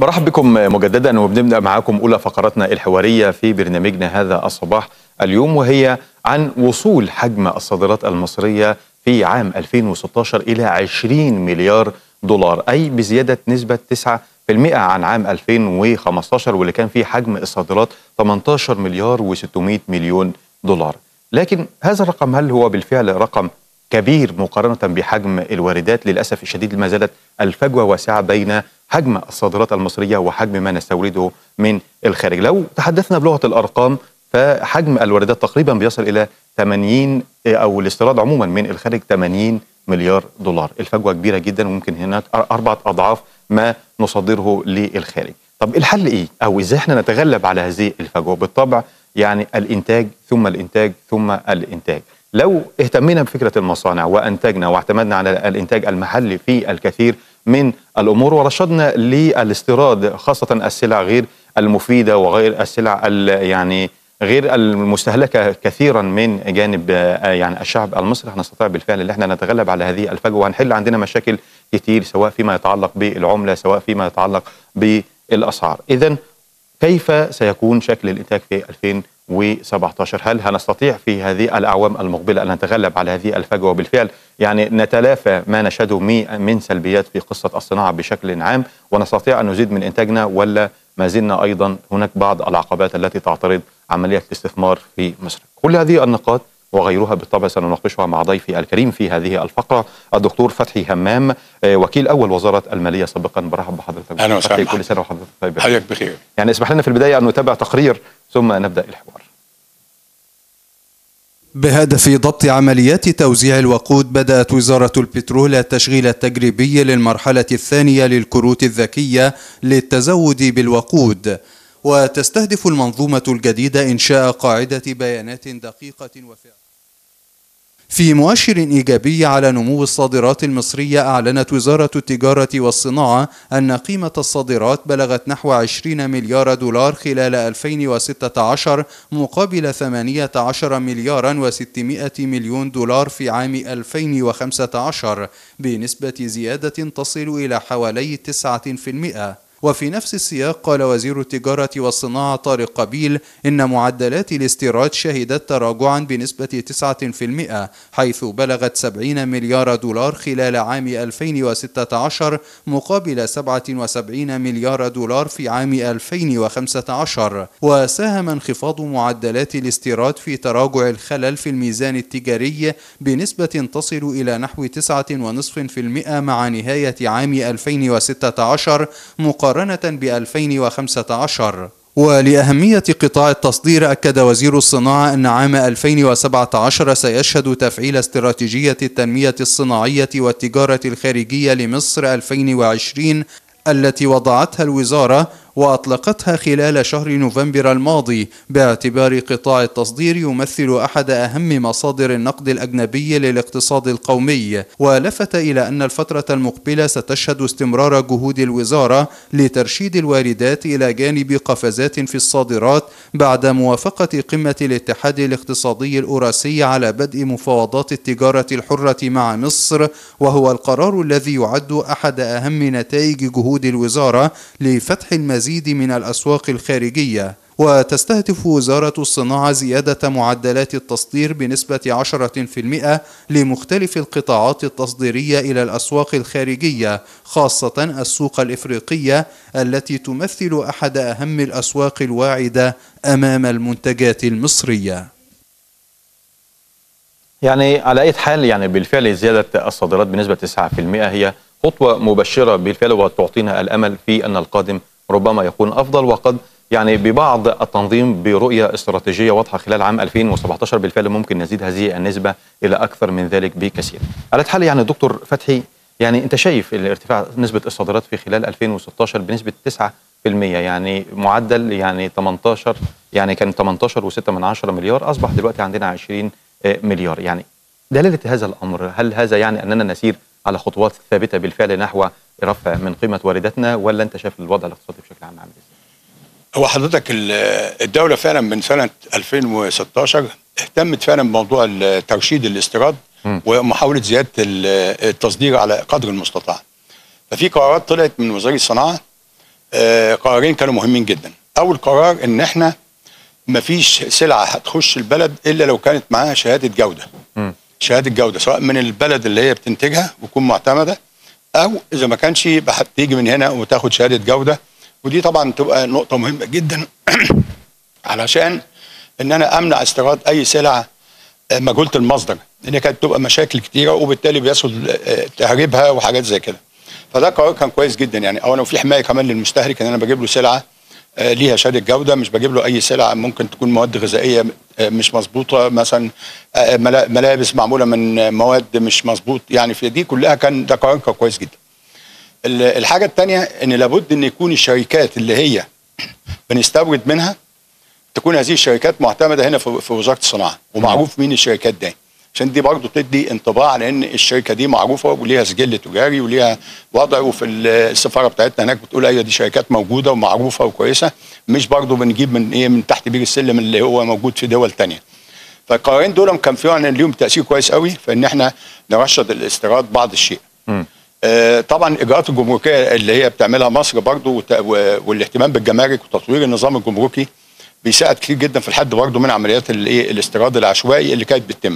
برحب بكم مجددا وبنبدا معاكم اولى فقراتنا الحواريه في برنامجنا هذا الصباح اليوم وهي عن وصول حجم الصادرات المصريه في عام 2016 الى 20 مليار دولار اي بزياده نسبه 9 عن عام 2015 واللي كان فيه حجم الصادرات 18 مليار و600 مليون دولار لكن هذا الرقم هل هو بالفعل رقم كبير مقارنة بحجم الواردات للأسف الشديد ما زالت الفجوة واسعة بين حجم الصادرات المصرية وحجم ما نستورده من الخارج لو تحدثنا بلغة الأرقام فحجم الواردات تقريبا بيصل إلى 80 أو الاستيراد عموما من الخارج 80 مليار دولار الفجوة كبيرة جدا وممكن هناك أربعة أضعاف ما نصدره للخارج طب الحل إيه أو إزاي احنا نتغلب على هذه الفجوة بالطبع يعني الإنتاج ثم الإنتاج ثم الإنتاج لو اهتمينا بفكرة المصانع وأنتجنا واعتمدنا على الإنتاج المحلي في الكثير من الأمور ورشدنا للاستيراد خاصة السلع غير المفيدة وغير السلع يعني غير المستهلكة كثيرا من جانب يعني الشعب المصري هنستطيع بالفعل ان احنا نتغلب على هذه الفجوة وهنحل عندنا مشاكل كتير سواء فيما يتعلق بالعملة سواء فيما يتعلق بالأسعار إذا كيف سيكون شكل الإنتاج في 2017 هل هنستطيع في هذه الأعوام المقبلة أن نتغلب على هذه الفجوة وبالفعل يعني نتلافى ما نشهده من سلبيات في قصة الصناعة بشكل عام ونستطيع أن نزيد من إنتاجنا ولا ما زلنا أيضا هناك بعض العقبات التي تعترض عملية الاستثمار في مصر كل هذه النقاط وغيرها بالطبع سنناقشها مع ضيفي الكريم في هذه الفقرة الدكتور فتحي همام وكيل أول وزارة المالية سابقا برحب بحضرتك أهلا وسهلا كل سنة وحضرتك طيب حضرتك بخير يعني اسمح لنا في البداية أن نتابع تقرير ثم نبدأ الحوار بهدف ضبط عمليات توزيع الوقود بدأت وزارة البترول التشغيل التجريبي للمرحلة الثانية للكروت الذكية للتزود بالوقود وتستهدف المنظومة الجديدة إنشاء قاعدة بيانات دقيقة وفعلا في مؤشر إيجابي على نمو الصادرات المصرية أعلنت وزارة التجارة والصناعة أن قيمة الصادرات بلغت نحو 20 مليار دولار خلال 2016 مقابل 18 مليارا و600 مليون دولار في عام 2015 بنسبة زيادة تصل إلى حوالي 9%. وفي نفس السياق قال وزير التجارة والصناعة طارق قبيل إن معدلات الاستيراد شهدت تراجعا بنسبة 9% حيث بلغت 70 مليار دولار خلال عام 2016 مقابل 77 مليار دولار في عام 2015 وساهم انخفاض معدلات الاستيراد في تراجع الخلل في الميزان التجاري بنسبة تصل إلى نحو 9.5% مع نهاية عام 2016 مقارنة ب 2015 ولأهمية قطاع التصدير أكد وزير الصناعة أن عام 2017 سيشهد تفعيل استراتيجية التنمية الصناعية والتجارة الخارجية لمصر 2020 التي وضعتها الوزارة وأطلقتها خلال شهر نوفمبر الماضي باعتبار قطاع التصدير يمثل أحد أهم مصادر النقد الأجنبي للاقتصاد القومي ولفت إلى أن الفترة المقبلة ستشهد استمرار جهود الوزارة لترشيد الواردات إلى جانب قفزات في الصادرات بعد موافقة قمة الاتحاد الاقتصادي الأوراسي على بدء مفاوضات التجارة الحرة مع مصر وهو القرار الذي يعد أحد أهم نتائج جهود الوزارة لفتح المزيد المزيد من الأسواق الخارجية وتستهدف وزارة الصناعة زيادة معدلات التصدير بنسبة 10% لمختلف القطاعات التصديرية إلى الأسواق الخارجية خاصة السوق الإفريقية التي تمثل أحد أهم الأسواق الواعدة أمام المنتجات المصرية يعني على أي حال يعني بالفعل زيادة الصادرات بنسبة 9% هي خطوة مبشرة بالفعل وتعطينا الأمل في أن القادم ربما يكون افضل وقد يعني ببعض التنظيم برؤيه استراتيجيه واضحه خلال عام 2017 بالفعل ممكن نزيد هذه النسبه الى اكثر من ذلك بكثير. على حال يعني دكتور فتحي يعني انت شايف الارتفاع نسبه الصادرات في خلال 2016 بنسبه 9% يعني معدل يعني 18 يعني كان 18.6 من 10 مليار اصبح دلوقتي عندنا 20 مليار يعني دلاله هذا الامر هل هذا يعني اننا نسير على خطوات ثابته بالفعل نحو رفع من قيمه وارداتنا ولا انت شايف الوضع الاقتصادي بشكل عام عامل ازاي؟ هو حضرتك الدولة فعلا من سنة 2016 اهتمت فعلا بموضوع ترشيد الاستيراد ومحاولة زيادة التصدير على قدر المستطاع. ففي قرارات طلعت من وزير الصناعة آه، قرارين كانوا مهمين جدا اول قرار ان احنا مفيش سلعه هتخش البلد الا لو كانت معاها شهاده جوده مم. شهاده جوده سواء من البلد اللي هي بتنتجها وتكون معتمده او اذا ما كانش يبقى هتيجي من هنا وتاخد شهاده جوده ودي طبعا تبقى نقطه مهمه جدا علشان ان انا امنع استيراد اي سلع آه، مجهوله المصدر لان كانت تبقى مشاكل كتيره وبالتالي بيسهل آه، تهريبها وحاجات زي كده فده قرار كان كويس جدا يعني اولا وفي حمايه كمان للمستهلك ان انا بجيب له سلعه آه، ليها شهاده جوده مش بجيب له اي سلعه ممكن تكون مواد غذائيه آه، مش مظبوطه مثلا آه، ملا- ملابس معموله من آه، مواد مش مظبوط يعني في دي كلها كان ده قرار كان كويس جدا ال- الحاجه الثانيه ان لابد ان يكون الشركات اللي هي بنستورد منها تكون هذه الشركات معتمده هنا في في وزاره الصناعه ومعروف مين الشركات دي عشان دي برضه تدي انطباع لان الشركه دي معروفه وليها سجل تجاري وليها وضع وفي السفاره بتاعتنا هناك بتقول ايوه دي شركات موجوده ومعروفه وكويسه مش برضه بنجيب من ايه من تحت بير السلم اللي هو موجود في دول تانية فالقرارين دول كان فعلا ليهم تاثير كويس قوي في ان احنا نرشد الاستيراد بعض الشيء مم. آه، طبعا الاجراءات الجمركيه اللي هي بتعملها مصر برضو وت- و- والاهتمام بالجمارك وتطوير النظام الجمركي بيساعد كتير جدا في الحد برضو من عمليات الايه الاستيراد العشوائي اللي كانت بتتم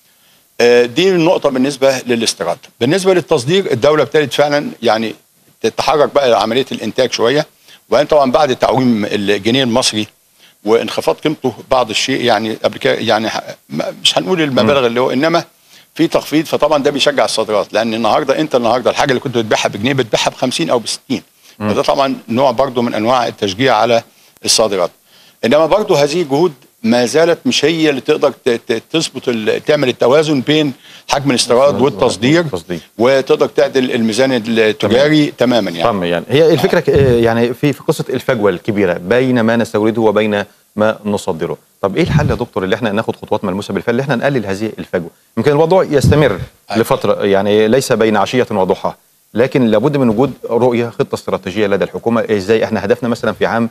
آه، دي النقطه بالنسبه للاستيراد بالنسبه للتصدير الدوله ابتدت فعلا يعني تتحرك بقى عمليه الانتاج شويه وبعدين طبعا بعد تعويم الجنيه المصري وانخفاض قيمته بعض الشيء يعني قبل كده يعني ح- ما- مش هنقول المبالغ اللي هو انما في تخفيض فطبعا ده بيشجع الصادرات لان النهارده انت النهارده الحاجه اللي كنت بتبيعها بجنيه بتبيعها ب 50 او ب 60 فده طبعا نوع برضو من انواع التشجيع على الصادرات انما برضو هذه الجهود ما زالت مش هي اللي تقدر ت- ت- تظبط ال- تعمل التوازن بين حجم الاستيراد والتصدير والتصدير. وتقدر تعدل الميزان التجاري تماما يعني تمام يعني هي الفكره ك- آه، يعني في في قصه الفجوه الكبيره بين ما نستورده وبين ما نصدره طب ايه الحل يا دكتور اللي احنا ناخد خطوات ملموسه بالفعل اللي احنا نقلل هذه الفجوه يمكن الموضوع يستمر أيوة. لفتره يعني ليس بين عشيه وضحاها لكن لابد من وجود رؤيه خطه استراتيجيه لدى الحكومه ازاي احنا هدفنا مثلا في عام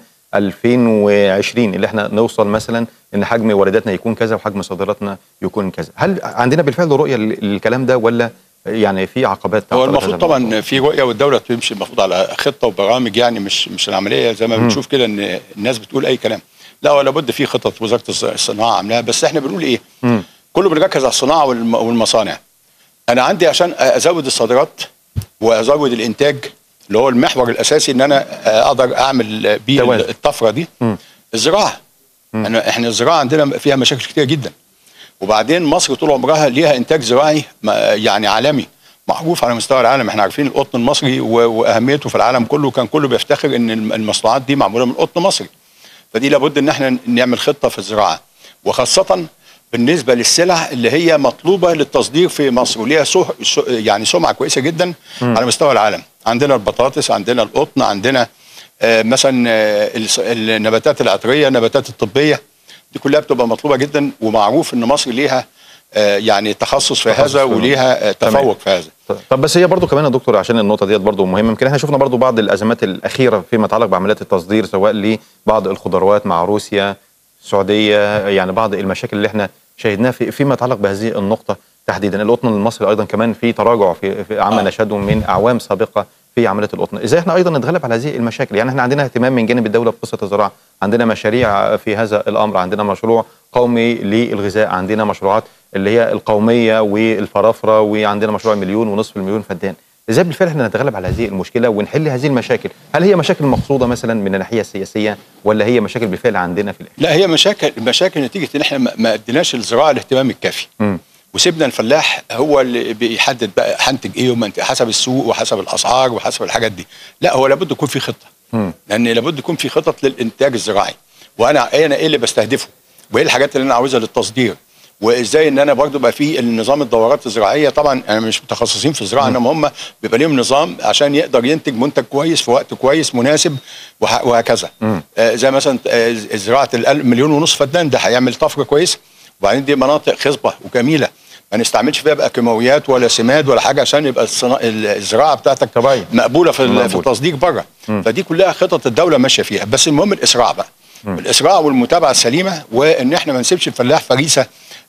2020 اللي احنا نوصل مثلا ان حجم وارداتنا يكون كذا وحجم صادراتنا يكون كذا هل عندنا بالفعل رؤيه لل- للكلام ده ولا يعني في عقبات هو تعترض المفروض هذا الموضوع؟ طبعا في رؤيه والدوله بتمشي المفروض على خطه وبرامج يعني مش مش العمليه زي ما بنشوف كده ان الناس بتقول اي كلام لا هو لابد في خطط وزاره الص- الصناعه عاملاها بس احنا بنقول ايه مم. كله بنركز على الصناعه والم- والمصانع انا عندي عشان ازود الصادرات وازود الانتاج اللي هو المحور الاساسي ان انا اقدر اعمل بيه توازن. الطفره دي مم. الزراعه أنا احنا الزراعه عندنا فيها مشاكل كتير جدا وبعدين مصر طول عمرها ليها انتاج زراعي ما- يعني عالمي معروف على مستوى العالم احنا عارفين القطن المصري و- واهميته في العالم كله كان كله بيفتخر ان الم- المصنوعات دي معموله من قطن مصري فدي لابد ان احنا نعمل خطه في الزراعه وخاصه بالنسبه للسلع اللي هي مطلوبه للتصدير في مصر وليها سه... س- يعني سمعه كويسه جدا على مستوى العالم عندنا البطاطس عندنا القطن عندنا آه، مثلا آه، الس- النباتات العطريه النباتات الطبيه دي كلها بتبقى مطلوبه جدا ومعروف ان مصر ليها آه، يعني تخصص في تخصص هذا في- وليها آه، تمام. تفوق في هذا طب بس هي برضو كمان يا دكتور عشان النقطه ديت برضو مهمه يمكن احنا شفنا برضو بعض الازمات الاخيره فيما يتعلق بعمليات التصدير سواء لبعض الخضروات مع روسيا السعوديه يعني بعض المشاكل اللي احنا شاهدناها في فيما يتعلق بهذه النقطه تحديدا القطن المصري ايضا كمان في تراجع في, في عما آه. نشهده من اعوام سابقه في عمليات القطن ازاي احنا ايضا نتغلب على هذه المشاكل يعني احنا عندنا اهتمام من جانب الدوله بقصه الزراعه عندنا مشاريع في هذا الامر عندنا مشروع قومي للغذاء عندنا مشروعات اللي هي القوميه والفرافره وعندنا مشروع مليون ونصف المليون فدان ازاي بالفعل احنا نتغلب على هذه المشكله ونحل هذه المشاكل هل هي مشاكل مقصوده مثلا من الناحيه السياسيه ولا هي مشاكل بالفعل عندنا في الأكل؟ لا هي مشاكل مشاكل نتيجه ان احنا ما- ما اديناش الزراعه الاهتمام الكافي مم. وسيبنا الفلاح هو اللي بيحدد بقى هنتج ايه وما انت- حسب السوق وحسب الاسعار وحسب الحاجات دي لا هو لابد يكون في خطه مم. لان لابد يكون في خطط للانتاج الزراعي وانا انا ايه اللي بستهدفه وايه الحاجات اللي انا عاوزها للتصدير وازاي ان انا برضو بقى في النظام الدورات الزراعيه طبعا انا مش متخصصين في الزراعه انما هم بيبقى ليهم نظام عشان يقدر ينتج منتج كويس في وقت كويس مناسب وه- وهكذا آه زي مثلا آه زراعه المليون ونص فدان ده هيعمل طفره كويسه وبعدين دي مناطق خصبه وجميله ما نستعملش فيها بقى كيماويات ولا سماد ولا حاجه عشان يبقى الصنا... الزراعه بتاعتك طبيعي. مقبوله في, ال- في مقبول. التصدير بره فدي كلها خطط الدوله ماشيه فيها بس المهم الاسراع بقى الاسراع والمتابعه السليمه وان احنا ما نسيبش الفلاح فريسه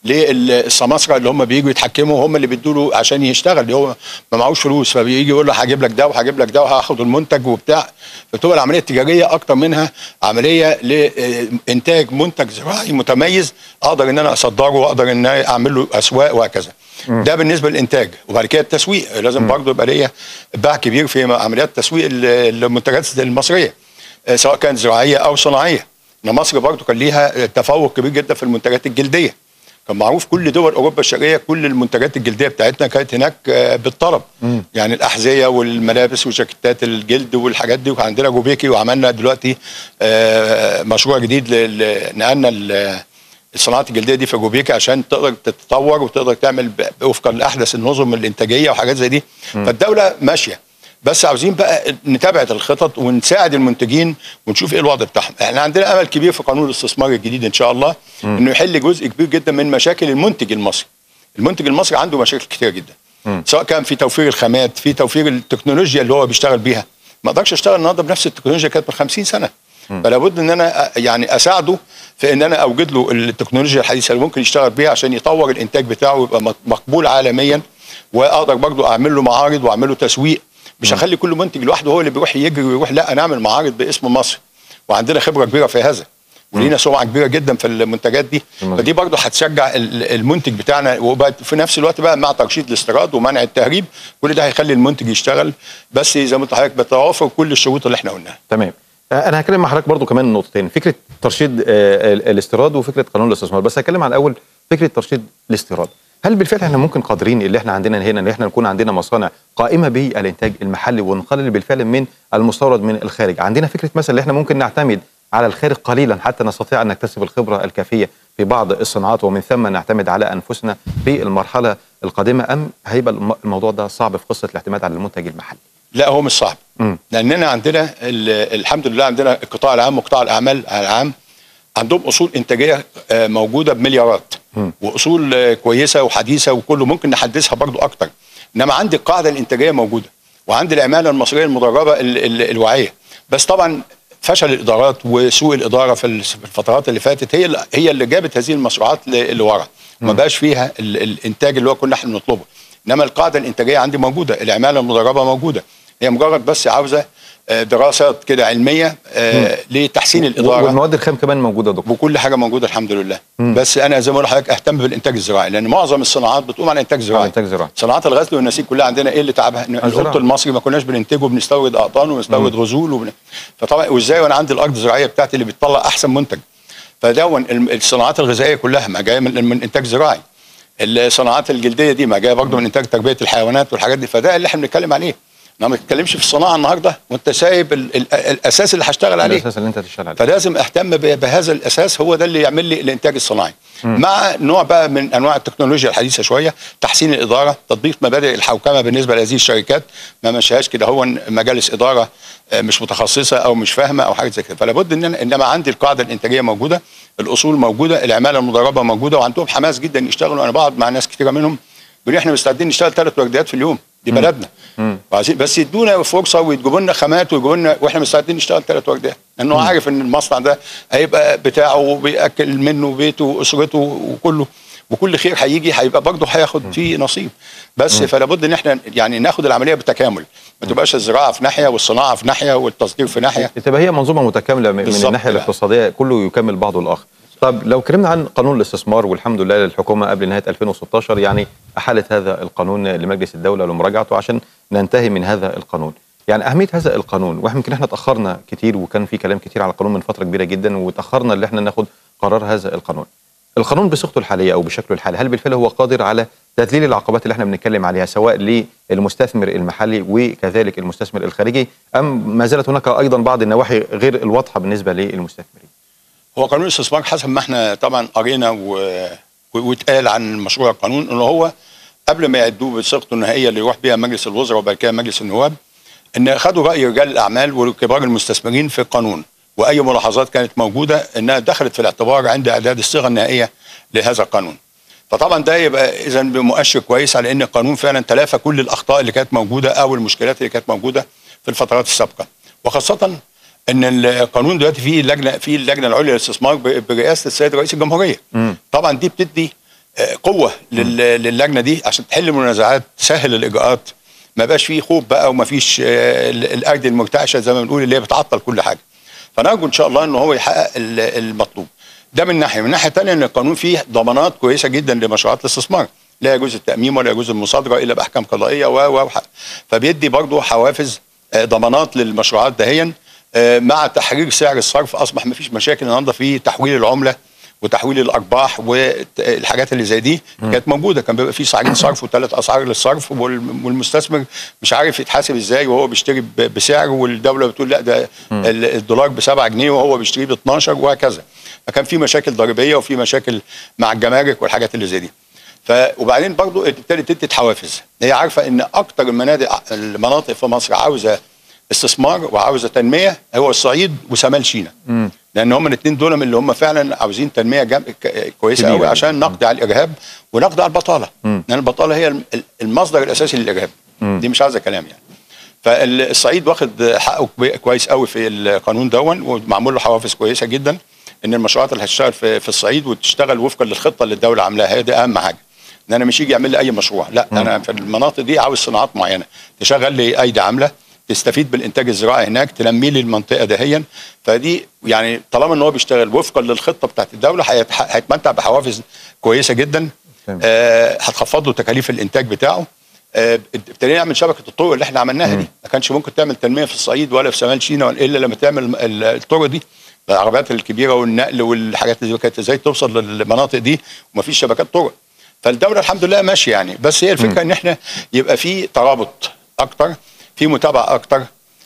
للسماسره اللي هم بييجوا يتحكموا هم اللي بيدوا له عشان يشتغل هو ما معهوش فلوس فبيجي يقول له هجيب لك ده وهجيب لك ده وهاخد المنتج وبتاع فبتبقى العمليه التجاريه اكتر منها عمليه لانتاج منتج زراعي متميز اقدر ان انا اصدره واقدر ان أنا اعمل له اسواق وهكذا ده بالنسبه للانتاج وبعد كده التسويق لازم برضه يبقى ليا باع كبير في عمليات تسويق ال- المنتجات المصريه آه، سواء كانت زراعيه او صناعيه ان مصر برضه كان ليها تفوق كبير جدا في المنتجات الجلديه كان معروف كل دول اوروبا الشرقيه كل المنتجات الجلديه بتاعتنا كانت هناك آه، بالطلب يعني الاحذيه والملابس وجاكيتات الجلد والحاجات دي وكان عندنا جوبيكي وعملنا دلوقتي آه، مشروع جديد ل- ل- نقلنا ال- الصناعات الجلديه دي في جوبيكي عشان تقدر تتطور وتقدر تعمل ب- وفقا لاحدث النظم الانتاجيه وحاجات زي دي فالدوله ماشيه بس عاوزين بقى نتابع الخطط ونساعد المنتجين ونشوف ايه الوضع بتاعهم احنا عندنا امل كبير في قانون الاستثمار الجديد ان شاء الله انه يحل جزء كبير جدا من مشاكل المنتج المصري المنتج المصري عنده مشاكل كتير جدا سواء كان في توفير الخامات في توفير التكنولوجيا اللي هو بيشتغل بيها ما اقدرش اشتغل النهارده بنفس التكنولوجيا كانت من 50 سنه فلا بد ان انا أ- يعني اساعده في ان انا اوجد له التكنولوجيا الحديثه اللي ممكن يشتغل بيها عشان يطور الانتاج بتاعه ويبقى مق- مقبول عالميا واقدر برضو اعمل له معارض واعمل له تسويق مش هخلي كل منتج لوحده هو اللي بيروح يجري ويروح لا انا اعمل معارض باسم مصر وعندنا خبره كبيره في هذا ولينا سمعه كبيره جدا في المنتجات دي مظبوط. فدي برضه هتشجع ال- المنتج بتاعنا وبقى في نفس الوقت بقى مع ترشيد الاستيراد ومنع التهريب كل ده هيخلي المنتج يشتغل بس زي ما قلت لحضرتك بتوافر كل الشروط اللي احنا قلناها تمام آه، انا هكلم مع حضرتك برضو كمان نقطتين فكره ترشيد آه، ال- الاستيراد وفكره قانون الاستثمار بس هتكلم عن الاول فكره ترشيد الاستيراد هل بالفعل احنا ممكن قادرين اللي احنا عندنا هنا ان احنا نكون عندنا مصانع قائمه بالانتاج المحلي ونقلل بالفعل من المستورد من الخارج عندنا فكره مثلا اللي احنا ممكن نعتمد على الخارج قليلا حتى نستطيع ان نكتسب الخبره الكافيه في بعض الصناعات ومن ثم نعتمد على انفسنا في المرحله القادمه ام هيبقى الم- الموضوع ده صعب في قصه الاعتماد على المنتج المحلي لا هو مش صعب مم. لاننا عندنا ال- الحمد لله عندنا القطاع العام وقطاع الاعمال العام عندهم اصول انتاجيه آه، موجوده بمليارات واصول آه، كويسه وحديثه وكله ممكن نحدثها برضو اكتر انما عندي القاعده الانتاجيه موجوده وعندي العماله المصريه المدربه ال- ال- الواعيه بس طبعا فشل الادارات وسوء الاداره في ال- في الفترات اللي فاتت هي اللي هي اللي جابت هذه المشروعات ل- لورا ما بقاش فيها ال- الانتاج اللي هو كنا احنا بنطلبه انما القاعده الانتاجيه عندي موجوده العماله المدربه موجوده هي مجرد بس عاوزه آه، دراسات كده علميه آه، لتحسين الاداره والمواد الخام كمان موجوده يا دكتور وكل حاجه موجوده الحمد لله بس انا زي ما بقول لحضرتك اهتم بالانتاج الزراعي لان معظم الصناعات بتقوم على انتاج زراعي إنتاج زراعي. صناعات الغزل والنسيج كلها عندنا ايه اللي تعبها إن الزراعة. القط المصري ما كناش بننتجه بنستورد اقطان وبنستورد غزول وبن... فطبعا وازاي وانا عندي الارض الزراعيه بتاعتي اللي بتطلع احسن منتج فدون الم- الصناعات الغذائيه كلها ما جايه من, من انتاج زراعي الصناعات الجلديه دي ما جايه برضه من انتاج تربيه الحيوانات والحاجات دي فده اللي احنا بنتكلم عليه انا ما بتكلمش في الصناعه النهارده وانت سايب ال... ال... الاساس اللي هشتغل عليه الاساس اللي انت تشتغل عليه فلازم اهتم ب- بهذا الاساس هو ده اللي يعمل لي الانتاج الصناعي مع نوع بقى من انواع التكنولوجيا الحديثه شويه تحسين الاداره تطبيق مبادئ الحوكمه بالنسبه لهذه الشركات ما مشيهاش كده هو مجالس اداره آه، مش متخصصه او مش فاهمه او حاجه زي كده فلا بد ان أنا انما عندي القاعده الانتاجيه موجوده الاصول موجوده العماله المدربه موجوده وعندهم حماس جدا يشتغلوا انا بقعد مع ناس كتيره منهم بيقولوا احنا مستعدين نشتغل ثلاث وجبات في اليوم دي بلدنا وعايزين- بس يدونا فرصه ويجيبوا لنا خامات ويجيبوا لنا واحنا مستعدين نشتغل ثلاث وجبات لانه عارف ان المصنع ده هيبقى بتاعه وبياكل منه بيته واسرته وكله وكل خير هيجي هيبقى برضه هياخد فيه نصيب بس فلا بد ان احنا يعني ناخد العمليه بالتكامل ما تبقاش الزراعه في ناحيه والصناعه في ناحيه والتصدير في ناحيه تبقى هي منظومه متكامله من من بالظبط الناحيه كده. الاقتصاديه كله يكمل بعضه الاخر طب لو اتكلمنا عن قانون الاستثمار والحمد لله الحكومه قبل نهايه 2016 يعني احالت هذا القانون لمجلس الدوله لمراجعته عشان ننتهي من هذا القانون يعني اهميه هذا القانون واحنا يمكن احنا اتاخرنا كتير وكان في كلام كتير على القانون من فتره كبيره جدا وتاخرنا اللي احنا ناخد قرار هذا القانون القانون بصيغته الحاليه او بشكله الحالي هل بالفعل هو قادر على تذليل العقبات اللي احنا بنتكلم عليها سواء للمستثمر المحلي وكذلك المستثمر الخارجي ام ما زالت هناك ايضا بعض النواحي غير الواضحه بالنسبه للمستثمرين هو قانون الاستثمار حسب ما احنا طبعا قرينا و... و- واتقال عن مشروع القانون انه هو قبل ما يعدوه بصيغته النهائيه اللي يروح بيها مجلس الوزراء وبعد كده مجلس النواب ان خدوا راي رجال الاعمال وكبار المستثمرين في القانون واي ملاحظات كانت موجوده انها دخلت في الاعتبار عند اعداد الصيغه النهائيه لهذا القانون. فطبعا ده يبقى اذا بمؤشر كويس على ان القانون فعلا تلافى كل الاخطاء اللي كانت موجوده او المشكلات اللي كانت موجوده في الفترات السابقه وخاصه ان القانون دلوقتي فيه لجنه فيه اللجنه العليا للاستثمار ب- برئاسه السيد رئيس الجمهوريه. طبعا دي بتدي آه، قوه لل- للجنه دي عشان تحل المنازعات تسهل الاجراءات ما بقاش فيه خوف بقى وما فيش آه، ال- الايدي المرتعشه زي ما بنقول اللي هي بتعطل كل حاجه فنرجو ان شاء الله ان هو يحقق ال- المطلوب ده من ناحيه من ناحيه ثانيه ان القانون فيه ضمانات كويسه جدا لمشروعات الاستثمار لا يجوز التاميم ولا يجوز المصادره الا باحكام قضائيه و و وح- فبيدي برضه حوافز آه، ضمانات للمشروعات دهيا آه، مع تحرير سعر الصرف اصبح ما فيش مشاكل النهارده في تحويل العمله وتحويل الارباح والحاجات اللي زي دي كانت موجوده كان بيبقى في سعرين صرف وثلاث اسعار للصرف وال- والمستثمر مش عارف يتحاسب ازاي وهو بيشتري ب- بسعر والدوله بتقول لا ده ال- الدولار ب 7 جنيه وهو بيشتري ب 12 وهكذا فكان في مشاكل ضريبيه وفي مشاكل مع الجمارك والحاجات اللي زي دي ف وبعدين برضو ابتدت تدي حوافز هي عارفه ان اكتر المناطق المناطق في مصر عاوزه استثمار وعاوزه تنميه هو الصعيد وشمال سيناء لان هم الاثنين دول من اللي هم فعلا عاوزين تنميه جم... ك- كويسه كبيرة قوي جداً. عشان نقضي على الارهاب ونقضي على البطاله لان البطاله هي الم- المصدر الاساسي للارهاب دي مش عايزه كلام يعني فالصعيد واخد حقه كبي- كويس قوي في القانون دون ومعمول له حوافز كويسه جدا ان المشروعات اللي هتشتغل في, في الصعيد وتشتغل وفقا للخطه اللي الدوله عاملاها هي دي اهم حاجه ان انا مش يجي يعمل لي اي مشروع لا انا في المناطق دي عاوز صناعات معينه تشغل لي ايدي عامله تستفيد بالانتاج الزراعي هناك تنمي لي المنطقه دهيا فدي يعني طالما ان هو بيشتغل وفقا للخطه بتاعت الدوله هيتح- هيتمتع بحوافز كويسه جدا تمام. آه هتخفض له تكاليف الانتاج بتاعه آه، ابتدينا نعمل شبكه الطرق اللي احنا عملناها دي ما كانش ممكن تعمل تنميه في الصعيد ولا في شمال سيناء الا لما تعمل ال- الطرق دي العربيات الكبيره والنقل والحاجات اللي كانت ازاي توصل للمناطق دي ومفيش شبكات طرق فالدوله الحمد لله ماشيه يعني بس هي الفكره ان احنا يبقى في ترابط اكتر في متابعه اكتر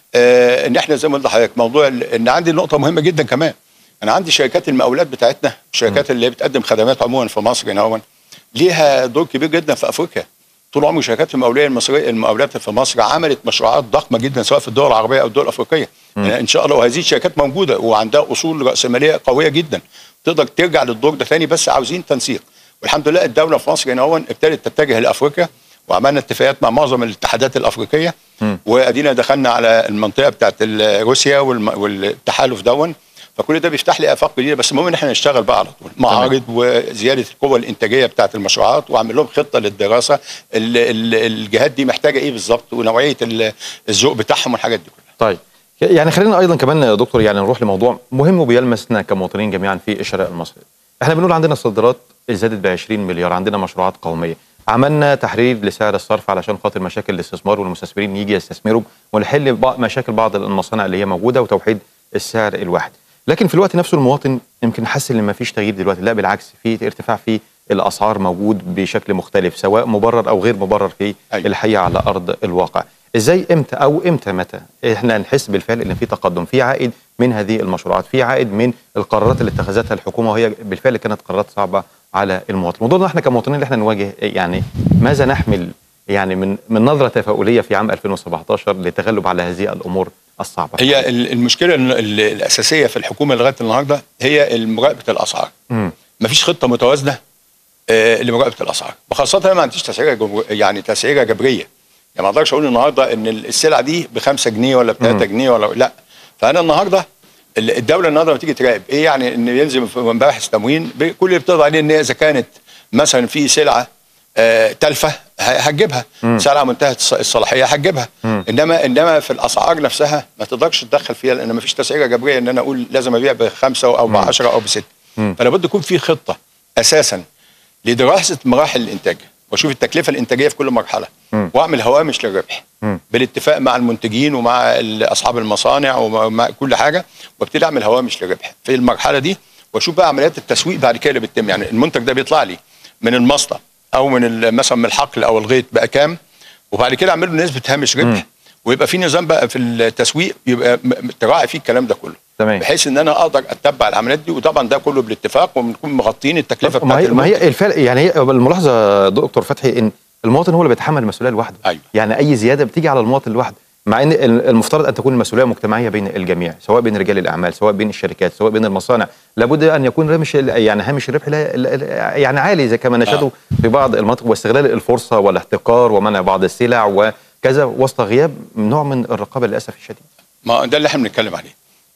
آه ان احنا زي ما قلت لحضرتك موضوع ال- ان عندي نقطه مهمه جدا كمان انا عندي شركات المقاولات بتاعتنا الشركات اللي هي بتقدم خدمات عموما في مصر هنا هون ليها دور كبير جدا في افريقيا طول عمر شركات المقاوليه المصريه المقاولات في مصر عملت مشروعات ضخمه جدا سواء في الدول العربيه او الدول الافريقيه يعني ان شاء الله وهذه الشركات موجوده وعندها اصول راسماليه قويه جدا تقدر ترجع للدور ده ثاني بس عاوزين تنسيق والحمد لله الدوله في مصر هنا هون ابتدت تتجه لافريقيا وعملنا اتفاقات مع معظم الاتحادات الافريقيه وادينا دخلنا على المنطقه بتاعت ال- روسيا والم- والتحالف دون فكل ده بيفتح لي افاق جديده بس المهم ان احنا نشتغل بقى على طول معارض وزياده القوه الانتاجيه بتاعت المشروعات واعمل لهم خطه للدراسه ال- ال- الجهات دي محتاجه ايه بالظبط ونوعيه ال- الذوق بتاعهم والحاجات دي كلها طيب يعني خلينا ايضا كمان يا دكتور يعني نروح لموضوع مهم وبيلمسنا كمواطنين جميعا في الشارع المصري. احنا بنقول عندنا الصادرات زادت ب 20 مليار، عندنا مشروعات قوميه، عملنا تحرير لسعر الصرف علشان خاطر مشاكل الاستثمار والمستثمرين يجي يستثمروا ونحل بع- مشاكل بعض المصانع اللي هي موجوده وتوحيد السعر الواحد. لكن في الوقت نفسه المواطن يمكن حاسس ان ما فيش تغيير دلوقتي، لا بالعكس في ارتفاع في الاسعار موجود بشكل مختلف سواء مبرر او غير مبرر في أيوة. الحقيقه على ارض الواقع. ازاي امتى او امتى متى احنا نحس بالفعل ان في تقدم في عائد من هذه المشروعات في عائد من القرارات اللي اتخذتها الحكومه وهي بالفعل كانت قرارات صعبه على المواطن ودورنا احنا كمواطنين اللي احنا نواجه يعني ماذا نحمل يعني من من نظره تفاؤليه في عام 2017 للتغلب على هذه الامور الصعبه هي ال- المشكله ال- ال- الاساسيه في الحكومه لغايه النهارده هي مراقبه الاسعار مم. مفيش خطه متوازنه آه، لمراقبه الاسعار وخاصه أنا ما عنديش تسعيره جمهور- يعني تسعيره جبريه يعني ما اقدرش اقول النهارده ان السلعه دي ب 5 جنيه ولا ب 3 جنيه ولا لا فانا النهارده ال- الدوله النهارده لما تيجي تراقب ايه يعني ان يلزم في مباحث تموين ب- كل اللي بتقضي عليه ان هي اذا كانت مثلا في سلعه آه، تلفه ه- هتجيبها سلعه منتهيه الص- الصلاحيه هتجيبها انما انما في الاسعار نفسها ما تقدرش تدخل فيها لان ما فيش تسعيره جبريه ان انا اقول لازم ابيع بخمسه او ب 10 او بسته فلا بد يكون في خطه اساسا لدراسه مراحل الانتاج واشوف التكلفه الانتاجيه في كل مرحله واعمل هوامش للربح بالاتفاق مع المنتجين ومع ال- اصحاب المصانع ومع كل حاجه وابتدي اعمل هوامش للربح في المرحله دي واشوف بقى عمليات التسويق بعد كده اللي بتتم يعني المنتج ده بيطلع لي من المصنع او من ال- مثلا من الحقل او الغيط بقى كام وبعد كده اعمل له نسبه هامش ربح ويبقى في نظام بقى في التسويق يبقى م- م- تراعي فيه الكلام ده كله تمام. بحيث ان انا اقدر اتبع العمليات دي وطبعا ده كله بالاتفاق وبنكون مغطين التكلفه ما بتاعت هي, ما المنتج. هي الفعل يعني هي الملاحظه دكتور فتحي ان المواطن هو اللي بيتحمل المسؤوليه لوحده أيوة. يعني اي زياده بتيجي على المواطن لوحده مع ان ال- المفترض ان تكون المسؤوليه مجتمعيه بين الجميع سواء بين رجال الاعمال سواء بين الشركات سواء بين المصانع لابد ان يكون رمش ال- يعني هامش الربح لا لا- يعني عالي زي كما نشهده في بعض المناطق واستغلال الفرصه والاحتكار ومنع بعض السلع وكذا وسط غياب نوع من الرقابه للاسف الشديد ما ده اللي احنا بنتكلم عليه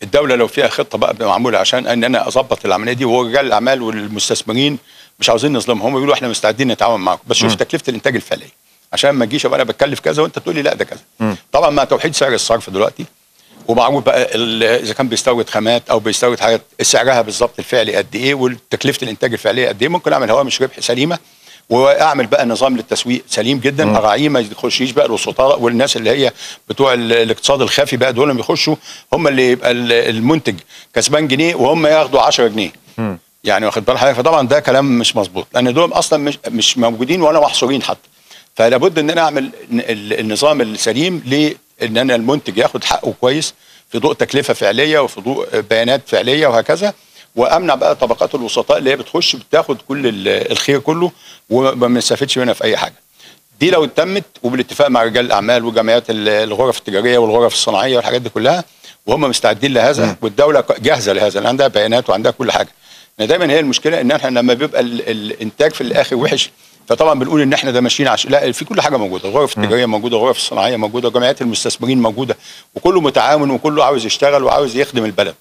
الدوله لو فيها خطه بقى معموله عشان ان انا اظبط العمليه دي وهو رجال الاعمال والمستثمرين مش عاوزين نظلمهم هم بيقولوا احنا مستعدين نتعاون معاكم بس شوف تكلفه الانتاج الفعليه عشان ما تجيش ابقى انا بتكلف كذا وانت تقول لي لا ده كذا طبعا مع توحيد سعر الصرف دلوقتي ومعروف بقى ال- اذا كان بيستورد خامات او بيستورد حاجات سعرها بالظبط الفعلي قد ايه وتكلفه الانتاج الفعليه قد ايه ممكن اعمل هوامش ربح سليمه واعمل بقى نظام للتسويق سليم جدا اراعيه ما يخشيش بقى الوسطاء والناس اللي هي بتوع ال- الاقتصاد الخفي بقى دول اللي بيخشوا هم اللي يبقى ال- المنتج كسبان جنيه وهم ياخدوا 10 جنيه يعني واخد بال حضرتك فطبعا ده كلام مش مظبوط لان دول اصلا مش مش موجودين ولا محصورين حتى فلا بد ان انا اعمل ن- ال- النظام السليم لان انا المنتج ياخد حقه كويس في ضوء تكلفه فعليه وفي ضوء بيانات فعليه وهكذا وامنع بقى طبقات الوسطاء اللي هي بتخش بتاخد كل ال- الخير كله وما بنستفدش منها في اي حاجه دي لو تمت وبالاتفاق مع رجال الاعمال وجمعيات ال- الغرف التجاريه والغرف الصناعيه والحاجات دي كلها وهم مستعدين لهذا والدوله ك- جاهزه لهذا لان عندها بيانات وعندها كل حاجه لأن دايما هي المشكله ان احنا لما بيبقى ال- الانتاج في الاخر وحش فطبعا بنقول ان احنا ده ماشيين عش... لا في كل حاجه موجوده الغرف التجاريه موجوده الغرف الصناعيه موجوده جمعيات المستثمرين موجوده وكله متعاون وكله عاوز يشتغل وعاوز يخدم البلد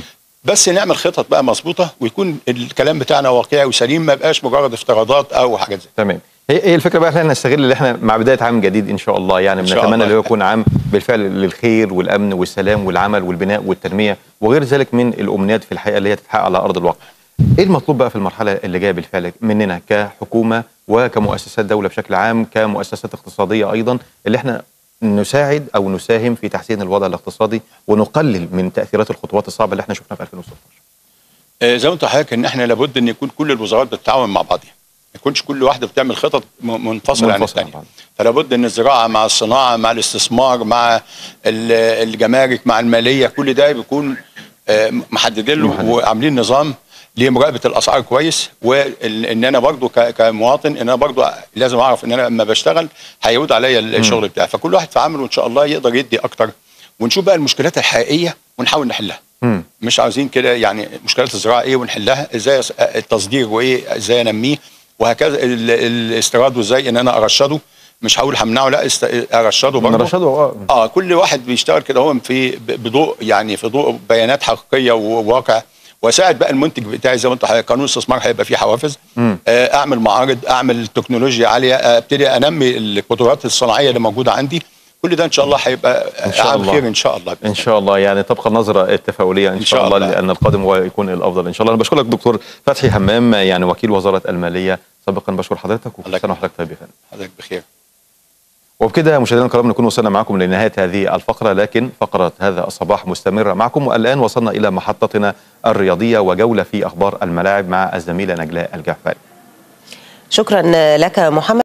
بس نعمل خطط بقى مظبوطه ويكون الكلام بتاعنا واقعي وسليم ما يبقاش مجرد افتراضات او حاجات زي تمام هي هي الفكره بقى احنا نستغل اللي احنا مع بدايه عام جديد ان شاء الله يعني إن شاء بنتمنى الله. اللي هو يكون عام بالفعل للخير والامن والسلام والعمل والبناء والتنميه وغير ذلك من الامنيات في الحقيقه اللي هي تتحقق على ارض الواقع. ايه المطلوب بقى في المرحله اللي جايه بالفعل مننا كحكومه وكمؤسسات دوله بشكل عام كمؤسسات اقتصاديه ايضا اللي احنا نساعد او نساهم في تحسين الوضع الاقتصادي ونقلل من تاثيرات الخطوات الصعبه اللي احنا شفناها في 2016. آه، زي ما قلت لحضرتك ان احنا لابد ان يكون كل الوزارات بتتعاون مع بعضها ما يكونش كل واحده بتعمل خطط م- منفصله عن منفصلة عن الثانيه بعض. فلا بد ان الزراعه مع الصناعه مع الاستثمار مع ال- الجمارك مع الماليه كل ده بيكون آه، محددين له محدد. وعاملين نظام لمراقبه الاسعار كويس وان انا برضو ك- كمواطن ان انا برضو لازم اعرف ان انا لما بشتغل هيعود عليا الشغل بتاعي فكل واحد في عمله ان شاء الله يقدر يدي اكتر ونشوف بقى المشكلات الحقيقيه ونحاول نحلها مم. مش عاوزين كده يعني مشكلات الزراعه ايه ونحلها ازاي أس- التصدير وايه ازاي انميه وهكذا ال- الاستيراد وازاي ان انا ارشده مش هقول همنعه لا است- ارشده برضه نرشده اه اه كل واحد بيشتغل كده هو في ب- بضوء يعني في ضوء بيانات حقيقيه وواقع واساعد بقى المنتج بتاعي زي ما انت حضرتك قانون الاستثمار هيبقى فيه حوافز مم. آه اعمل معارض اعمل تكنولوجيا عاليه آه، ابتدي انمي القدرات الصناعيه اللي موجوده عندي كل ده ان شاء الله هيبقى إن شاء عام الله. خير ان شاء الله بإذن ان شاء الله يعني تبقى النظره التفاؤليه ان, إن شاء شاء الله, الله. لان القادم هو يكون الافضل ان شاء الله انا بشكرك دكتور فتحي همام يعني وكيل وزاره الماليه سابقا بشكر حضرتك وكل الله سنه وحضرتك طيب يا فندم حضرتك بخير وبكده مشاهدينا الكرام نكون وصلنا معكم لنهايه هذه الفقره لكن فقره هذا الصباح مستمره معكم والان وصلنا الى محطتنا الرياضيه وجوله في اخبار الملاعب مع الزميله نجلاء الجعفري شكرا لك محمد